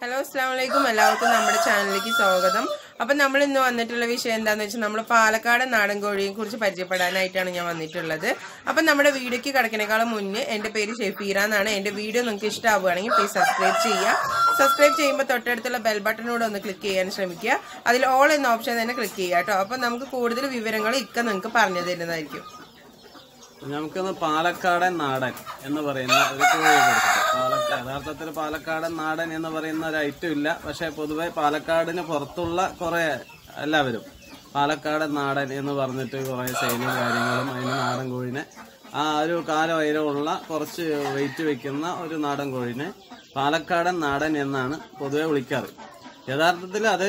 Hello അസ്സാം വലൈക്കും എല്ലാവർക്കും നമ്മുടെ ചാനലിലേക്ക് സ്വാഗതം അപ്പം നമ്മൾ ഇന്ന് വന്നിട്ടുള്ള വിഷയം എന്താന്ന് വെച്ചാൽ നമ്മൾ പാലക്കാട് നാടൻ കോഴിയെ കുറിച്ച് പരിചയപ്പെടാനായിട്ടാണ് ഞാൻ വന്നിട്ടുള്ളത് അപ്പം നമ്മുടെ വീഡിയോക്ക് കിടക്കുന്നേക്കാളും മുന്നേ എൻ്റെ പേര് ഷെഫീറ എന്നാണ് എൻ്റെ വീഡിയോ നിങ്ങൾക്ക് ഇഷ്ടമാവുകയാണെങ്കിൽ പ്ലീസ് സബ്സ്ക്രൈബ് ചെയ്യുക സബ്സ്ക്രൈബ് ചെയ്യുമ്പോൾ തൊട്ടടുത്തുള്ള ബെൽ ബട്ടനോട് ഒന്ന് ക്ലിക്ക് ചെയ്യാൻ ശ്രമിക്കുക അതിൽ ഓൾ എന്ന ഓപ്ഷൻ തന്നെ ക്ലിക്ക് ചെയ്യുക കേട്ടോ അപ്പം നമുക്ക് കൂടുതൽ വിവരങ്ങൾ ഇക്ക നിങ്ങൾക്ക് പറഞ്ഞു തരുന്നതായിരിക്കും നമുക്കിന്ന് പാലക്കാടൻ നാടൻ എന്ന് പറയുന്ന ഒരു കോഴി കൊടുത്തിട്ട് പാലക്കാട് യഥാർത്ഥത്തിൽ പാലക്കാടൻ നാടൻ എന്ന് പറയുന്ന ഒരു ഐറ്റം ഇല്ല പക്ഷെ പൊതുവെ പാലക്കാടിന് പുറത്തുള്ള കുറെ എല്ലാവരും പാലക്കാടൻ നാടൻ എന്ന് പറഞ്ഞിട്ട് കുറെ സെയിലും കാര്യങ്ങളും അതിന് നാടൻ കോഴിനെ ആ ഒരു കാലവൈരമുള്ള കുറച്ച് വെയിറ്റ് വെക്കുന്ന ഒരു നാടൻ കോഴിനെ പാലക്കാടൻ നാടൻ എന്നാണ് പൊതുവെ വിളിക്കാറ് യഥാർത്ഥത്തിൽ അത്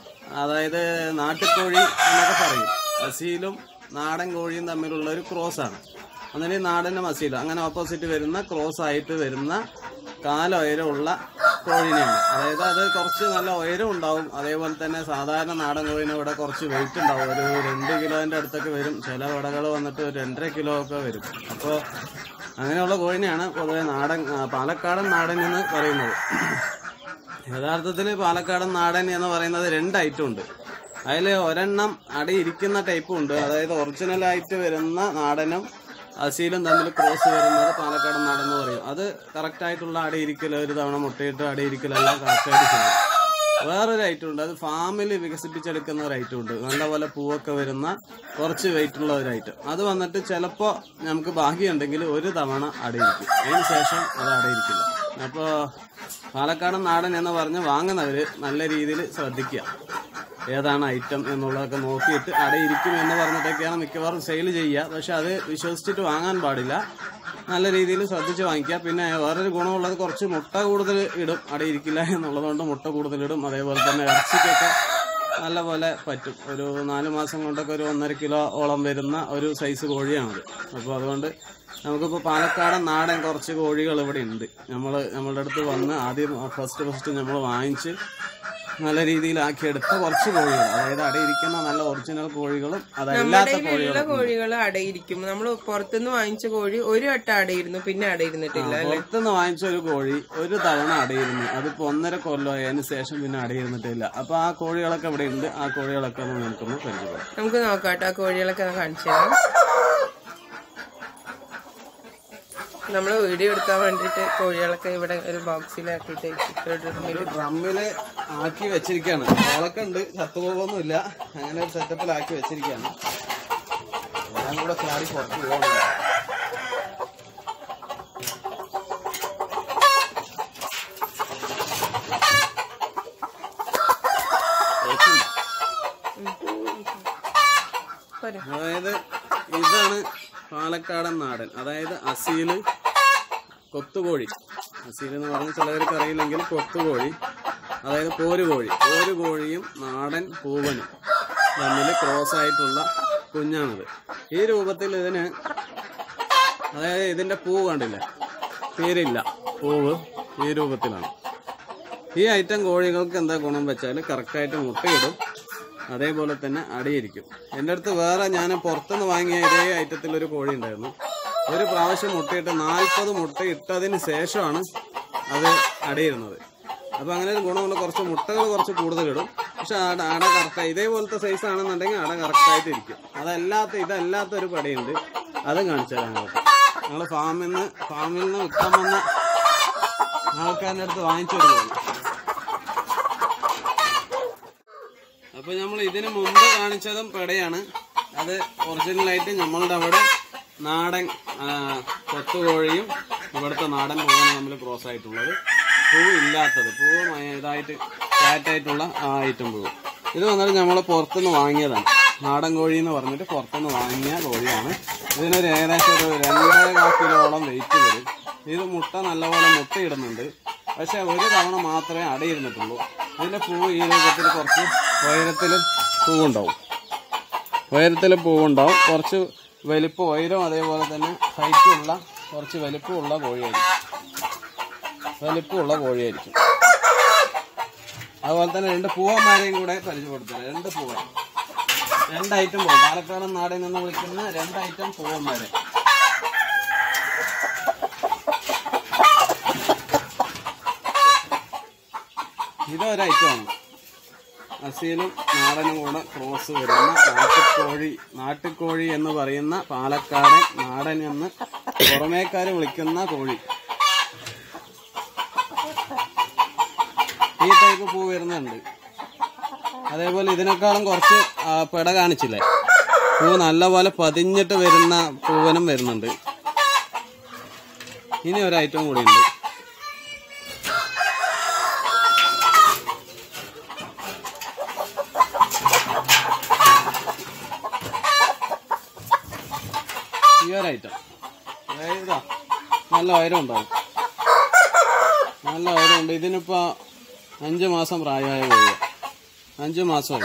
അതായത് നാട്ടുകോഴി എന്നൊക്കെ പറയും അസീലും നാടൻ കോഴിയും തമ്മിലുള്ള ഒരു ക്രോസ് ആണ് അങ്ങനെ നാടനും അസീലും അങ്ങനെ ഓപ്പോസിറ്റ് വരുന്ന ക്രോസ് ആയിട്ട് വരുന്ന കാല ഉയരമുള്ള കോഴിനെയാണ് അതായത് അത് കുറച്ച് നല്ല ഉയരം ഉണ്ടാവും അതേപോലെ തന്നെ സാധാരണ നാടൻ കോഴിനെ ഇവിടെ കുറച്ച് വെയിറ്റ് ഉണ്ടാവും ഒരു രണ്ട് കിലോന്റെ അടുത്തൊക്കെ വരും ചില വടകൾ വന്നിട്ട് ഒരു രണ്ടര കിലോ ഒക്കെ വരും അപ്പോൾ അങ്ങനെയുള്ള കോഴിനെയാണ് പൊതുവെ നാടൻ ആ, പാലക്കാടൻ നാടൻ എന്ന് പറയുന്നത് യഥാർത്ഥത്തിൽ പാലക്കാടൻ നാടൻ എന്ന് പറയുന്നത് രണ്ട് ഐറ്റം ഉണ്ട് അതിൽ ഒരെണ്ണം അടിയിരിക്കുന്ന ടൈപ്പും ഉണ്ട് അതായത് ഒറിജിനൽ ആയിട്ട് വരുന്ന നാടനും അസീലും തമ്മിൽ ക്രോസ് വരുന്നത് പാലക്കാടൻ നാടൻ എന്ന് പറയും അത് കറക്റ്റ് ആയിട്ടുള്ള അടിയിരിക്കൽ ഒരു തവണ മുട്ടയിട്ട് അടിയിരിക്കലെല്ലാം കറക്റ്റായിട്ട് ചെയ്യും വേറൊരു ഐറ്റം ഉണ്ട് അത് ഫാമിൽ വികസിപ്പിച്ചെടുക്കുന്ന ഒരു ഐറ്റം ഉണ്ട് നല്ലപോലെ പൂവൊക്കെ വരുന്ന കുറച്ച് വെയിറ്റ് ഉള്ള ഒരു ഐറ്റം അത് വന്നിട്ട് ചിലപ്പോൾ നമുക്ക് ഭാഗ്യമുണ്ടെങ്കിൽ ഒരു തവണ അടയിരിക്കും അതിന് ശേഷം അത് അടയിരിക്കില്ല അപ്പോൾ പാലക്കാടൻ നാടൻ എന്ന് പറഞ്ഞ് വാങ്ങുന്നവര് നല്ല രീതിയിൽ ശ്രദ്ധിക്കുക ഏതാണ് ഐറ്റം എന്നുള്ളതൊക്കെ നോക്കിയിട്ട് അടയിരിക്കും എന്ന് പറഞ്ഞിട്ടൊക്കെയാണ് മിക്കവാറും സെയിൽ ചെയ്യുക പക്ഷെ അത് വിശ്വസിച്ചിട്ട് വാങ്ങാൻ പാടില്ല നല്ല രീതിയിൽ ശ്രദ്ധിച്ച് വാങ്ങിക്കുക പിന്നെ വേറൊരു ഗുണമുള്ളത് കുറച്ച് മുട്ട കൂടുതൽ ഇടും അടയിരിക്കില്ല എന്നുള്ളതുകൊണ്ട് മുട്ട കൂടുതൽ ഇടും അതേപോലെ തന്നെ ഇറച്ചിക്കൊക്കെ നല്ലപോലെ പറ്റും ഒരു നാല് മാസം കൊണ്ടൊക്കെ ഒരു ഒന്നര കിലോ ഓളം വരുന്ന ഒരു സൈസ് കോഴിയാണത് അപ്പോൾ അതുകൊണ്ട് നമുക്കിപ്പോൾ പാലക്കാടൻ നാടൻ കുറച്ച് കോഴികൾ ഇവിടെ ഉണ്ട് നമ്മൾ നമ്മളുടെ അടുത്ത് വന്ന് ആദ്യം ഫസ്റ്റ് ഫസ്റ്റ് നമ്മൾ വാങ്ങിച്ച് നല്ല രീതിയിലാക്കിയെടുത്ത കുറച്ച് കോഴികൾ അതായത് അടയിരിക്കുന്ന നല്ല ഒറിജിനൽ കോഴികളും അതല്ലാത്ത ഉള്ള കോഴികളും കോഴികൾ അടയിരിക്കും നമ്മൾ പുറത്തുനിന്ന് വാങ്ങിച്ച കോഴി ഒരു വട്ടം അടയിരുന്നു പിന്നെ അടയിരുന്നിട്ടില്ല പുറത്തുനിന്ന് വാങ്ങിച്ച ഒരു കോഴി ഒരു തവണ അടയിരുന്നു അതിപ്പോ ഒന്നര കൊല്ലം അതിന് ശേഷം പിന്നെ അടയിരുന്നിട്ടില്ല അപ്പൊ ആ കോഴികളൊക്കെ ഇവിടെ ഉണ്ട് ആ കോഴികളൊക്കെ ഒന്ന് നമുക്കൊന്ന് പരിചയപ്പെടാം നമുക്ക് നോക്കാട്ടോ ആ കോഴികളൊക്കെ ഒന്ന് കാണിച്ചു തരാം നമ്മൾ വീഡിയോ എടുക്കാൻ വേണ്ടിയിട്ട് കോഴികളൊക്കെ ഇവിടെ ഒരു ബോക്സിലാക്കിയിട്ട് ഇട്ടിട്ടുണ്ട്. ഒരു ഡ്രമ്മില് ആക്കി വെച്ചിരിക്കുകയാണ് ഓളൊക്കെ ഉണ്ട് ചത്തുപോകൊന്നുമില്ല അങ്ങനെ ഒരു സെറ്റപ്പിലാക്കി വെച്ചിരിക്കുകയാണ് ഞാൻ കൂടെ ചാടി പുറത്ത് പോകുന്നു പോരെ. അതായത് ഇതാണ് പാലക്കാടൻ നാടൻ അതായത് അസീല് കൊത്തുകോഴി അസീൽ എന്ന് പറഞ്ഞ ചിലവർക്ക് അറിയില്ലെങ്കിൽ കൊത്തുകോഴി അതായത് പോരുകോഴി പോരുകോഴിയും നാടൻ പൂവനും തമ്മിൽ ക്രോസ് ആയിട്ടുള്ള കുഞ്ഞാണിത് ഈ രൂപത്തിൽ ഇതിന് അതായത് ഇതിന്റെ പൂവ് കണ്ടില്ലേ പേരില്ല പൂവ് ഈ രൂപത്തിലാണ് ഈ ഐറ്റം കോഴികൾക്ക് എന്താ ഗുണം വെച്ചാൽ കറക്റ്റായിട്ട് മുട്ടയിടും അതേപോലെ തന്നെ അടിയിരിക്കും എൻ്റെ അടുത്ത് വേറെ ഞാൻ പുറത്തുനിന്ന് വാങ്ങിയ ഇതേ ഐറ്റത്തിൽ ഒരു കോഴി ഉണ്ടായിരുന്നു ഒരു പ്രാവശ്യം മുട്ടയിട്ട് നാൽപ്പത് മുട്ട ഇട്ടതിന് ശേഷമാണ് അത് അടയിരുന്നത് അപ്പൊ അങ്ങനെ ഒരു ഗുണമുണ്ട് കുറച്ച് മുട്ടകൾ കുറച്ച് കൂടുതലിടും പക്ഷെ അട അട കറക്റ്റ് ഇതേപോലത്തെ സൈസ് ആണെന്നുണ്ടെങ്കിൽ അട കറക്റ്റായിട്ട് ഇരിക്കും അതല്ലാത്ത ഇതല്ലാത്ത ഒരു പടിയുണ്ട് അതും കാണിച്ചു തരാം ഞങ്ങൾക്ക് ഞങ്ങൾ ഫാമിൽ നിന്ന് ഫാമിൽ നിന്ന് വിൽക്കാൻ വന്ന ആൾക്കാരുടെ അടുത്ത് വാങ്ങിച്ചു കൊടുക്കുന്നു അപ്പൊ നമ്മൾ ഇതിന് മുമ്പ് കാണിച്ചതും പെടയാണ് അത് ഒറിജിനലായിട്ട് നമ്മളുടെ അവിടെ നാടൻ ആ, കൊത്തുകോഴിയും ഇവിടുത്തെ നാടൻ പൂവാണ് തമ്മിൽ ക്രോസ് ആയിട്ടുള്ളത് പൂവ് ഇല്ലാത്തത് പൂവ് മയ- ഇതായിട്ട് ഫ്ലാറ്റായിട്ടുള്ള ആ ഐറ്റം പൂവ് ഇത് വന്നിട്ട് നമ്മൾ പുറത്തുനിന്ന് വാങ്ങിയതാണ് നാടൻ കോഴി എന്ന് പറഞ്ഞിട്ട് പുറത്തുനിന്ന് വാങ്ങിയ കോഴിയാണ് ഇതിനൊരു ഏകദേശം ഒരു രണ്ടര കിലോളം വെയിറ്റ് വരും ഇത് മുട്ട നല്ലപോലെ മുട്ടയിടുന്നുണ്ട് പക്ഷെ ഒരു തവണ മാത്രമേ അടയിരുന്നിട്ടുള്ളൂ ഇതിന്റെ പൂവ് ഈ രൂപത്തിൽ കുറച്ച് ഉയരത്തിലും പൂവുണ്ടാവും ഉയരത്തിൽ പൂവുണ്ടാവും കുറച്ച് വലിപ്പം ഉയരം അതേപോലെ തന്നെ ഹൈറ്റുള്ള കുറച്ച് വലിപ്പമുള്ള കോഴിയായിരിക്കും വലിപ്പമുള്ള കോഴിയായിരിക്കും അതുപോലെ തന്നെ രണ്ട് പൂവന്മാരെയും കൂടെ പരിചയപ്പെടുത്തുന്നത് രണ്ട് പൂവൻ രണ്ട് ഐറ്റം പൂവ് പാലക്കാടൻ നാടിൽ നിന്ന് വിളിക്കുന്ന രണ്ട് ഐറ്റം പൂവന്മാരെ ഇതൊരു ഐറ്റമാണ് അസീലും നാടനും കൂടെ ക്രോസ് വരുന്ന നാട്ടുകോഴി നാട്ടുകോഴി എന്ന് പറയുന്ന പാലക്കാടൻ നാടൻ എന്ന് പുറമേക്കാര് വിളിക്കുന്ന കോഴി ഈ ടൈപ്പ് പൂ വരുന്നുണ്ട് അതേപോലെ ഇതിനേക്കാളും കുറച്ച് ആ, പെട കാണിച്ചില്ലേ പൂ നല്ലപോലെ പതിഞ്ഞിട്ട് വരുന്ന പൂവനും വരുന്നുണ്ട് ഇനി ഒരു ഐറ്റം കൂടി ഉണ്ട് ഈ ഒരു ഐറ്റം അതായത് ഇതാ നല്ല ഉയരം ഉണ്ടാവും നല്ല ഉയരമുണ്ട് ഇതിനിപ്പോ അഞ്ച് മാസം പ്രായമായ കോഴിയ അഞ്ച് മാസമായി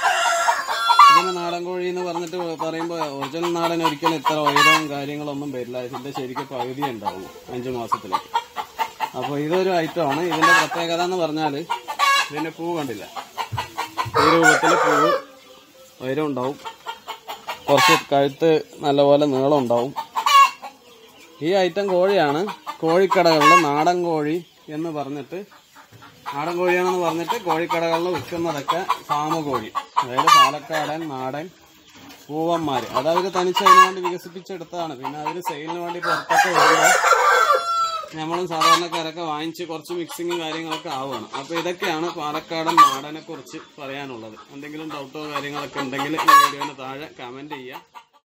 ഇതിന് നാടൻ കോഴി എന്ന് പറഞ്ഞിട്ട് പറയുമ്പോൾ ഒറിജിനൽ നാടൻ ഒരിക്കലും ഇത്ര ഉയരവും കാര്യങ്ങളൊന്നും വരില്ല ഇതിന്റെ ശരിക്കും പകുതി ഉണ്ടാവും അഞ്ച് മാസത്തിലേക്ക് അപ്പോൾ ഇതൊരു ഐറ്റമാണ് ഇതിന്റെ പ്രത്യേകത എന്ന് പറഞ്ഞാൽ ഇതിന്റെ പൂ കണ്ടില്ല ഈ രൂപത്തിൽ പൂവ് ഉയരം ഉണ്ടാവും കുറച്ച് കഴുത്ത് നല്ലപോലെ നീളം ഉണ്ടാവും ഈ ഐറ്റം കോഴിയാണ് കോഴിക്കടകളിൽ നാടൻ കോഴി എന്ന് പറഞ്ഞിട്ട് നാടൻ കോഴിയാണെന്ന് പറഞ്ഞിട്ട് കോഴിക്കടകളിൽ വിൽക്കുന്നതൊക്കെ ഫാമ കോഴി അതായത് പാലക്കാടൻ നാടൻ പൂവന്മാർ അത് അവർ തനിച്ച് അതിന് വേണ്ടി വികസിപ്പിച്ചെടുത്തതാണ് പിന്നെ അവർ സെയിലിന് വേണ്ടി പുറത്തൊക്കെ വരുമ്പോൾ നമ്മളും സാധാരണക്കാരൊക്കെ വാങ്ങിച്ച് കുറച്ച് മിക്സിങ്ങും കാര്യങ്ങളൊക്കെ ആവുകയാണ് അപ്പോൾ ഇതൊക്കെയാണ് പാലക്കാടൻ നാടനെ കുറിച്ച് പറയാനുള്ളത് എന്തെങ്കിലും ഡൗട്ടോ കാര്യങ്ങളൊക്കെ ഉണ്ടെങ്കിൽ ഈ വീഡിയോന് താഴെ കമൻറ്റ് ചെയ്യുക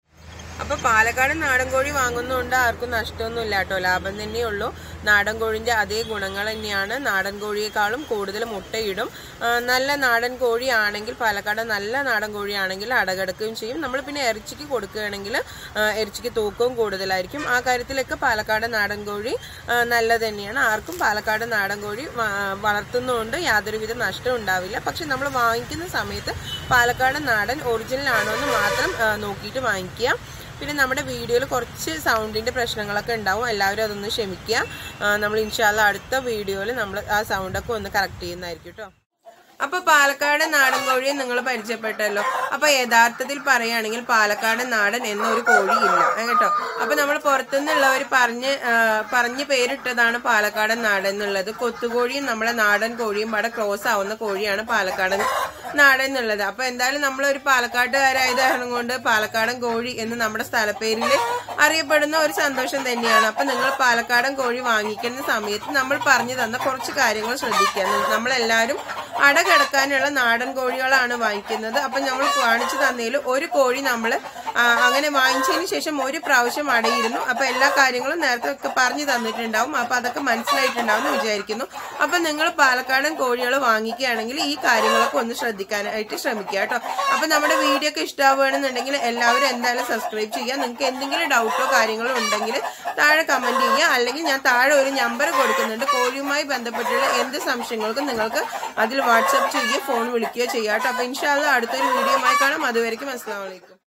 അപ്പൊ പാലക്കാട് നാടൻ കോഴി വാങ്ങുന്നതുകൊണ്ട് ആർക്കും നഷ്ടമൊന്നുമില്ല കേട്ടോ ലാഭം തന്നെയുള്ളൂ നാടൻ കോഴിന്റെ അതേ ഗുണങ്ങൾ തന്നെയാണ് നാടൻ കോഴിയേക്കാളും കൂടുതൽ മുട്ടയിടും ആ, നല്ല നാടൻ കോഴിയാണെങ്കിൽ പാലക്കാട് നല്ല നാടൻ കോഴിയാണെങ്കിൽ അടകടക്കുകയും ചെയ്യും നമ്മൾ പിന്നെ ഇറച്ചിക്ക് കൊടുക്കുകയാണെങ്കിൽ ആ, ഇറച്ചിക്ക് തൂക്കവും കൂടുതലായിരിക്കും ആ കാര്യത്തിലൊക്കെ പാലക്കാട് നാടൻ കോഴി ആ, നല്ലത് തന്നെയാണ് ആർക്കും പാലക്കാട് നാടൻ കോഴി വ- വളർത്തുന്നതുകൊണ്ട് യാതൊരുവിധ നഷ്ടം ഉണ്ടാവില്ല പക്ഷെ നമ്മൾ വാങ്ങിക്കുന്ന സമയത്ത് പാലക്കാട് നാടൻ ഒറിജിനൽ ആണോ എന്ന് മാത്രം ആ, നോക്കിയിട്ട് വാങ്ങിക്കുക പിന്നെ നമ്മുടെ വീഡിയോയിൽ കുറച്ച് സൗണ്ടിന്റെ പ്രശ്നങ്ങളൊക്കെ ഉണ്ടാവും എല്ലാവരും അതൊന്ന് ക്ഷമിക്കുക ആ, നമ്മൾ ഇൻഷാല്ല അടുത്ത വീഡിയോയിൽ നമ്മൾ ആ സൗണ്ടൊക്കെ ഒന്ന് കറക്റ്റ് ചെയ്യുന്നതായിരിക്കും കേട്ടോ അപ്പൊ പാലക്കാട് നാടൻ കോഴിയെ നിങ്ങൾ പരിചയപ്പെട്ടല്ലോ അപ്പൊ യഥാർത്ഥത്തിൽ പറയുകയാണെങ്കിൽ പാലക്കാട് നാടൻ എന്നൊരു കോഴി ഇല്ല ഏ കേട്ടോ അപ്പൊ നമ്മൾ പുറത്തുനിന്നുള്ളവർ പറഞ്ഞ് ആ, പറഞ്ഞ് പേരിട്ടതാണ് പാലക്കാടൻ നാടൻ എന്നുള്ളത് കൊത്തുകോഴിയും നമ്മുടെ നാടൻ കോഴിയും അവിടെ ക്രോസ് ആവുന്ന കോഴിയാണ് പാലക്കാടൻ നാടൻ എന്നുള്ളത് അപ്പൊ എന്തായാലും നമ്മൾ ഒരു പാലക്കാട്ടുകാരായത് കാരണം കൊണ്ട് പാലക്കാടൻ കോഴി എന്ന് നമ്മുടെ സ്ഥലപ്പേരിൽ അറിയപ്പെടുന്ന ഒരു സന്തോഷം തന്നെയാണ് അപ്പൊ നിങ്ങൾ പാലക്കാടൻ കോഴി വാങ്ങിക്കുന്ന സമയത്ത് നമ്മൾ പറഞ്ഞു തന്ന കുറച്ച് കാര്യങ്ങൾ ശ്രദ്ധിക്കുക നമ്മളെല്ലാവരും അട കിടക്കാനുള്ള നാടൻ കോഴികളാണ് വാങ്ങിക്കുന്നത് അപ്പൊ നമ്മൾ കാണിച്ചു തന്നതിൽ ഒരു കോഴി നമ്മൾ അങ്ങനെ വാങ്ങിച്ചതിന് ശേഷം ഒരു പ്രാവശ്യം അടയിരുന്നു അപ്പൊ എല്ലാ കാര്യങ്ങളും നേരത്തെ ഒക്കെ പറഞ്ഞു തന്നിട്ടുണ്ടാവും അപ്പൊ അതൊക്കെ മനസ്സിലായിട്ടുണ്ടാവും എന്ന് വിചാരിക്കുന്നു അപ്പൊ നിങ്ങൾ പാലക്കാടൻ കോഴികൾ വാങ്ങിക്കുകയാണെങ്കിൽ ഈ കാര്യങ്ങളൊക്കെ ഒന്ന് ശ്രദ്ധിക്കാനായിട്ട് ശ്രമിക്കുക കേട്ടോ അപ്പൊ നമ്മുടെ വീഡിയോ ഒക്കെ ഇഷ്ടമാവുകയാണെന്നുണ്ടെങ്കിൽ എല്ലാവരും എന്തായാലും സബ്സ്ക്രൈബ് ചെയ്യുക നിങ്ങൾക്ക് എന്തെങ്കിലും ഡൗട്ടോ കാര്യങ്ങളോ ഉണ്ടെങ്കിൽ താഴെ കമന്റ് ചെയ്യുക അല്ലെങ്കിൽ ഞാൻ താഴെ ഒരു നമ്പർ കൊടുക്കുന്നുണ്ട് കോഴിയുമായി ബന്ധപ്പെട്ടുള്ള എന്ത് സംശയങ്ങൾക്കും നിങ്ങൾക്ക് അതിൽ വാട്സപ്പ് ചെയ്യുകയോ ഫോൺ വിളിക്കുകയോ ചെയ്യാം കേട്ടോ അപ്പൊ ഇൻഷാല്ല അടുത്തൊരു വീഡിയോയുമായി കാണാം അതുവരെയും അസ്സാം വലൈക്കും